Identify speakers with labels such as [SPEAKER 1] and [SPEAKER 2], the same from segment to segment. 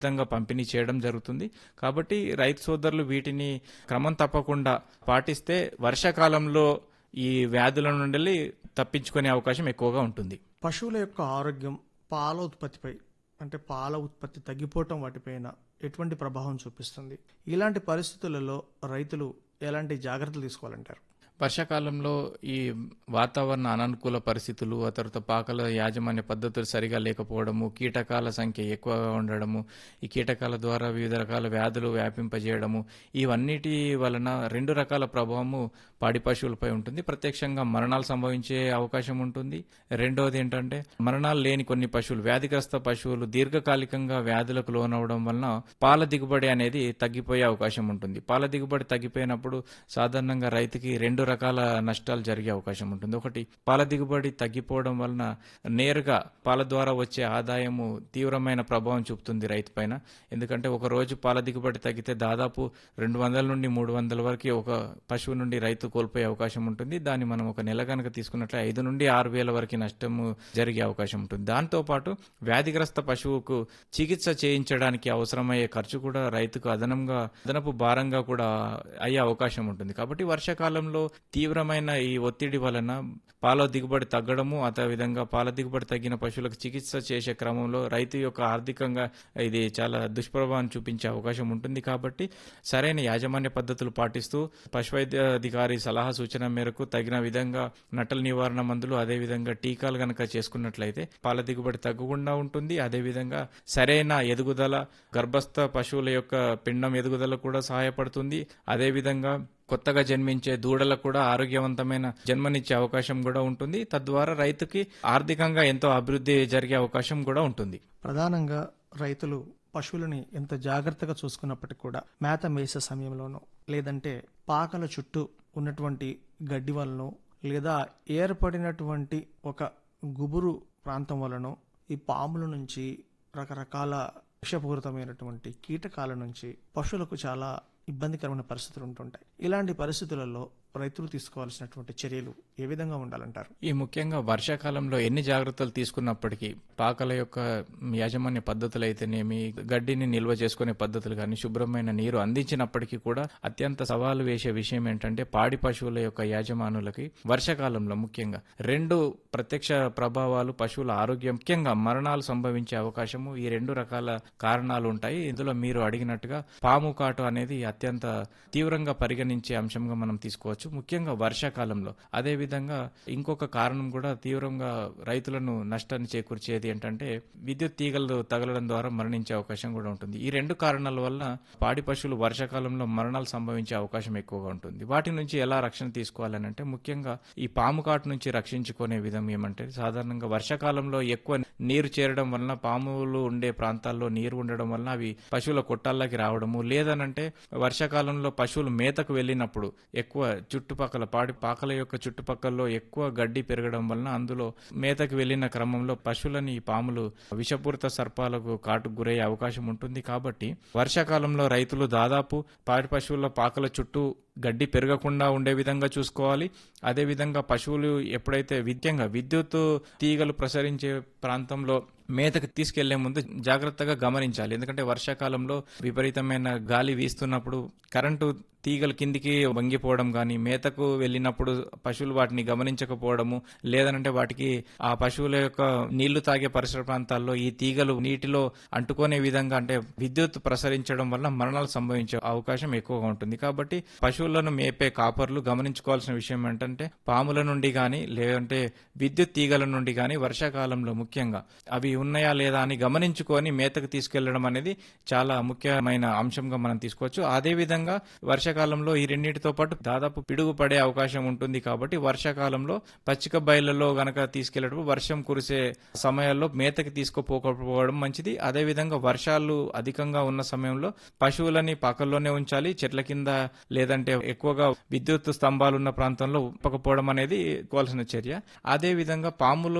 [SPEAKER 1] ఉచితంగా పంపిణీ చేయడం జరుగుతుంది కాబట్టి రైతు సోదరులు వీటిని క్రమం తప్పకుండా పాటిస్తే వర్షాకాలంలో ఈ వ్యాధుల నుండి తప్పించుకునే అవకాశం ఎక్కువగా ఉంటుంది
[SPEAKER 2] పశువుల యొక్క ఆరోగ్యం పాల ఉత్పత్తిపై అంటే పాల ఉత్పత్తి తగ్గిపోవటం వాటిపైన ఎటువంటి ప్రభావం చూపిస్తుంది ఇలాంటి పరిస్థితులలో రైతులు ఎలాంటి జాగ్రత్తలు తీసుకోవాలంటారు
[SPEAKER 1] వర్షాకాలంలో ఈ వాతావరణ అనానుకూల పరిస్థితులు ఆ తర్వాత పాకల యాజమాన్య పద్ధతులు సరిగా లేకపోవడము కీటకాల సంఖ్య ఎక్కువగా ఉండడము ఈ కీటకాల ద్వారా వివిధ రకాల వ్యాధులు వ్యాపింపజేయడము ఇవన్నిటి వలన రెండు రకాల ప్రభావము పాడి పశువులపై ఉంటుంది ప్రత్యక్షంగా మరణాలు సంభవించే అవకాశం ఉంటుంది రెండవది ఏంటంటే మరణాలు లేని కొన్ని పశువులు వ్యాధిగ్రస్త పశువులు దీర్ఘకాలికంగా వ్యాధులకు లోనవడం వలన పాల దిగుబడి అనేది తగ్గిపోయే అవకాశం ఉంటుంది పాల దిగుబడి తగ్గిపోయినప్పుడు సాధారణంగా రైతుకి రెండు రకాల నష్టాలు జరిగే అవకాశం ఉంటుంది ఒకటి పాల దిగుబడి తగ్గిపోవడం వలన నేరుగా పాల ద్వారా వచ్చే ఆదాయము తీవ్రమైన ప్రభావం చూపుతుంది రైతు పైన ఎందుకంటే ఒక రోజు పాల దిగుబడి తగ్గితే దాదాపు రెండు వందల నుండి మూడు వందల వరకు ఒక పశువు నుండి రైతు కోల్పోయే అవకాశం ఉంటుంది దాన్ని మనం ఒక నెల కనుక తీసుకున్నట్లే ఐదు నుండి ఆరు వేల వరకు నష్టము జరిగే అవకాశం ఉంటుంది దాంతో పాటు వ్యాధిగ్రస్త పశువుకు చికిత్స చేయించడానికి అవసరమయ్యే ఖర్చు కూడా రైతుకు అదనంగా అదనపు భారంగా కూడా అయ్యే అవకాశం ఉంటుంది కాబట్టి వర్షాకాలంలో తీవ్రమైన ఈ ఒత్తిడి వలన పాల దిగుబడి తగ్గడము అదేవిధంగా పాల దిగుబడి తగ్గిన పశువులకు చికిత్స చేసే క్రమంలో రైతు యొక్క ఆర్థికంగా ఇది చాలా దుష్ప్రభావం చూపించే అవకాశం ఉంటుంది కాబట్టి సరైన యాజమాన్య పద్ధతులు పాటిస్తూ పశువైద్యాధికారి సలహా సూచన మేరకు తగిన విధంగా నట్టల నివారణ మందులు అదేవిధంగా టీకాలు గనక చేసుకున్నట్లయితే పాల దిగుబడి తగ్గకుండా ఉంటుంది అదేవిధంగా సరైన ఎదుగుదల గర్భస్థ పశువుల యొక్క పిండం ఎదుగుదల కూడా సహాయపడుతుంది అదేవిధంగా కొత్తగా జన్మించే దూడలకు కూడా ఆరోగ్యవంతమైన జన్మనిచ్చే అవకాశం కూడా ఉంటుంది తద్వారా రైతుకి ఆర్థికంగా ఎంతో అభివృద్ధి జరిగే అవకాశం కూడా ఉంటుంది
[SPEAKER 2] ప్రధానంగా రైతులు పశువులని ఎంత జాగ్రత్తగా చూసుకున్నప్పటికీ కూడా మేత మేసే సమయంలోనూ లేదంటే పాకల చుట్టూ ఉన్నటువంటి గడ్డి వలన లేదా ఏర్పడినటువంటి ఒక గుబురు ప్రాంతం వలన ఈ పాముల నుంచి రకరకాల విషపూరితమైనటువంటి కీటకాల నుంచి పశువులకు చాలా ఇబ్బందికరమైన పరిస్థితులు ఉంటుంటాయి ఇలాంటి పరిస్థితులలో రైతులు తీసుకోవాల్సినటువంటి చర్యలు ఏ విధంగా ఉండాలంటారు
[SPEAKER 1] ఈ ముఖ్యంగా వర్షాకాలంలో ఎన్ని జాగ్రత్తలు తీసుకున్నప్పటికీ పాకల యొక్క యాజమాన్య పద్ధతులు అయితేనేమి గడ్డిని నిల్వ చేసుకునే పద్ధతులు కానీ శుభ్రమైన నీరు అందించినప్పటికీ కూడా అత్యంత సవాలు వేసే విషయం ఏంటంటే పాడి పశువుల యొక్క యాజమానులకి వర్షాకాలంలో ముఖ్యంగా రెండు ప్రత్యక్ష ప్రభావాలు పశువుల ఆరోగ్యం ముఖ్యంగా మరణాలు సంభవించే అవకాశము ఈ రెండు రకాల కారణాలు ఉంటాయి ఇందులో మీరు అడిగినట్టుగా పాము కాటు అనేది అత్యంత తీవ్రంగా పరిగణించే అంశంగా మనం తీసుకోవచ్చు ముఖ్యంగా వర్షాకాలంలో అదే విధంగా ఇంకొక కారణం కూడా తీవ్రంగా రైతులను నష్టాన్ని చేకూర్చేది ఏంటంటే విద్యుత్ తీగలు తగలడం ద్వారా మరణించే అవకాశం కూడా ఉంటుంది ఈ రెండు కారణాల వల్ల పాడి పశువులు వర్షాకాలంలో మరణాలు సంభవించే అవకాశం ఎక్కువగా ఉంటుంది వాటి నుంచి ఎలా రక్షణ తీసుకోవాలని అంటే ముఖ్యంగా ఈ పాము కాటు నుంచి రక్షించుకునే విధం ఏమంటే సాధారణంగా వర్షాకాలంలో ఎక్కువ నీరు చేరడం వలన పాములు ఉండే ప్రాంతాల్లో నీరు ఉండడం వలన అవి పశువుల కొట్టాల్లోకి రావడము లేదనంటే వర్షాకాలంలో పశువులు మేతకు వెళ్ళినప్పుడు ఎక్కువ చుట్టుపక్కల పాడి పాకల యొక్క చుట్టుపక్కల ఎక్కువ గడ్డి పెరగడం వలన అందులో మేతకు వెళ్ళిన క్రమంలో పశువులని ఈ పాములు విషపూరిత సర్పాలకు కాటుకు గురయ్యే అవకాశం ఉంటుంది కాబట్టి వర్షాకాలంలో రైతులు దాదాపు పాడి పశువుల పాకల చుట్టూ గడ్డి పెరగకుండా ఉండే విధంగా చూసుకోవాలి అదేవిధంగా పశువులు ఎప్పుడైతే విద్యంగా విద్యుత్ తీగలు ప్రసరించే ప్రాంతంలో మేతకు తీసుకెళ్లే ముందు జాగ్రత్తగా గమనించాలి ఎందుకంటే వర్షాకాలంలో విపరీతమైన గాలి వీస్తున్నప్పుడు కరెంటు తీగలు కిందికి వంగిపోవడం కానీ మేతకు వెళ్ళినప్పుడు పశువులు వాటిని గమనించకపోవడము లేదనంటే వాటికి ఆ పశువుల యొక్క నీళ్లు తాగే పరిసర ప్రాంతాల్లో ఈ తీగలు నీటిలో అంటుకునే విధంగా అంటే విద్యుత్ ప్రసరించడం వల్ల మరణాలు సంభవించే అవకాశం ఎక్కువగా ఉంటుంది కాబట్టి పశువులను మేపే కాపర్లు గమనించుకోవాల్సిన విషయం ఏంటంటే పాముల నుండి కానీ లేదంటే విద్యుత్ తీగల నుండి కానీ వర్షాకాలంలో ముఖ్యంగా అవి ఉన్నాయా లేదా అని గమనించుకొని మేతకు తీసుకెళ్లడం అనేది చాలా ముఖ్యమైన అంశంగా మనం తీసుకోవచ్చు అదే విధంగా వర్షాకాలంలో ఈ రెండింటితో పాటు దాదాపు పిడుగు పడే అవకాశం ఉంటుంది కాబట్టి వర్షాకాలంలో పచ్చిక బయళ్లలో గనక తీసుకెళ్లేటప్పుడు వర్షం కురిసే సమయాల్లో మేతకి తీసుకుపోకపోవడం మంచిది అదే విధంగా వర్షాలు అధికంగా ఉన్న సమయంలో పశువులని పక్కల్లోనే ఉంచాలి చెట్ల కింద లేదంటే ఎక్కువగా విద్యుత్ స్తంభాలు ఉన్న ప్రాంతంలో ఉప్పకపోవడం అనేది కోవాల్సిన చర్య అదే విధంగా పాములు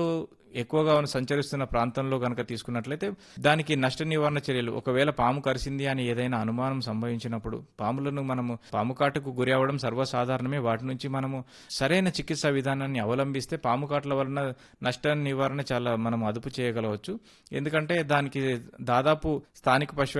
[SPEAKER 1] ఎక్కువగా సంచరిస్తున్న ప్రాంతంలో కనుక తీసుకున్నట్లయితే దానికి నష్ట నివారణ చర్యలు ఒకవేళ పాము కరిసింది అని ఏదైనా అనుమానం సంభవించినప్పుడు పాములను మనము పాము కాటుకు గురి అవ్వడం సర్వసాధారణమే వాటి నుంచి మనము సరైన చికిత్సా విధానాన్ని అవలంబిస్తే పాము కాట్ల వలన నష్ట నివారణ చాలా మనం అదుపు చేయగలవచ్చు ఎందుకంటే దానికి దాదాపు స్థానిక పశు